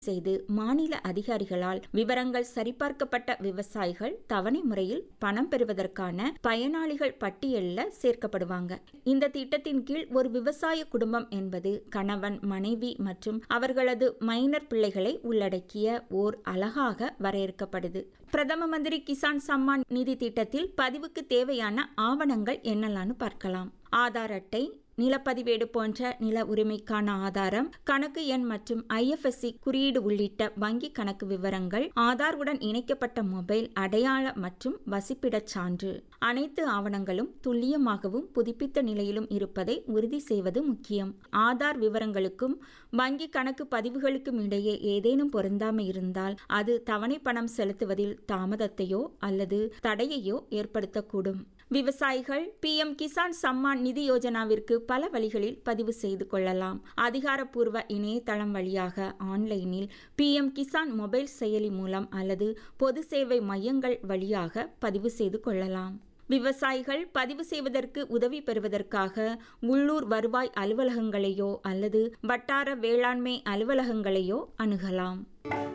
செய்து மாநில அதிகாரிகளால் விவரங்கள் சரிபார்க்கப்பட்ட விவசாயிகள் தவணை முறையில் பணம் பெறுவதற்கான பயனாளிகள் பட்டியலில் சேர்க்கப்படுவாங்க இந்த திட்டத்தின் கீழ் ஒரு விவசாய குடும்பம் என்பது கணவன் மனைவி மற்றும் அவர்களது மைனர் பிள்ளைகளை உள்ளடக்கிய ஓர் அழகாக வரையறுக்கப்படுது பிரதம மந்திரி கிசான் சம்மான் நிதி திட்டத்தில் பதிவுக்கு தேவையான ஆவணங்கள் என்னலான்னு பார்க்கலாம் ஆதார் அட்டை நிலப்பதிவேடு போன்ற நில உரிமைக்கான ஆதாரம் கணக்கு எண் மற்றும் ஐஎஃப்எஸ்சி குறியீடு உள்ளிட்ட வங்கி கணக்கு விவரங்கள் ஆதாருடன் இணைக்கப்பட்ட மொபைல் அடையாள மற்றும் வசிப்பிடச் சான்று அனைத்து ஆவணங்களும் துல்லியமாகவும் புதுப்பித்த நிலையிலும் இருப்பதை உறுதி செய்வது முக்கியம் ஆதார் விவரங்களுக்கும் வங்கி கணக்கு பதிவுகளுக்கும் இடையே ஏதேனும் பொருந்தாமை இருந்தால் அது தவணை பணம் செலுத்துவதில் தாமதத்தையோ அல்லது தடையையோ ஏற்படுத்தக்கூடும் விவசாயிகள் பி எம் கிசான் சம்மான் நிதி யோஜனாவிற்கு பல வழிகளில் பதிவு செய்து கொள்ளலாம் அதிகாரப்பூர்வ இணையதளம் வழியாக ஆன்லைனில் பி எம் கிசான் மொபைல் செயலி மூலம் அல்லது பொது சேவை மையங்கள் வழியாக பதிவு செய்து கொள்ளலாம் விவசாயிகள் பதிவு செய்வதற்கு உதவி பெறுவதற்காக உள்ளூர் வருவாய் அலுவலகங்களையோ அல்லது வட்டார வேளாண்மை அலுவலகங்களையோ அணுகலாம்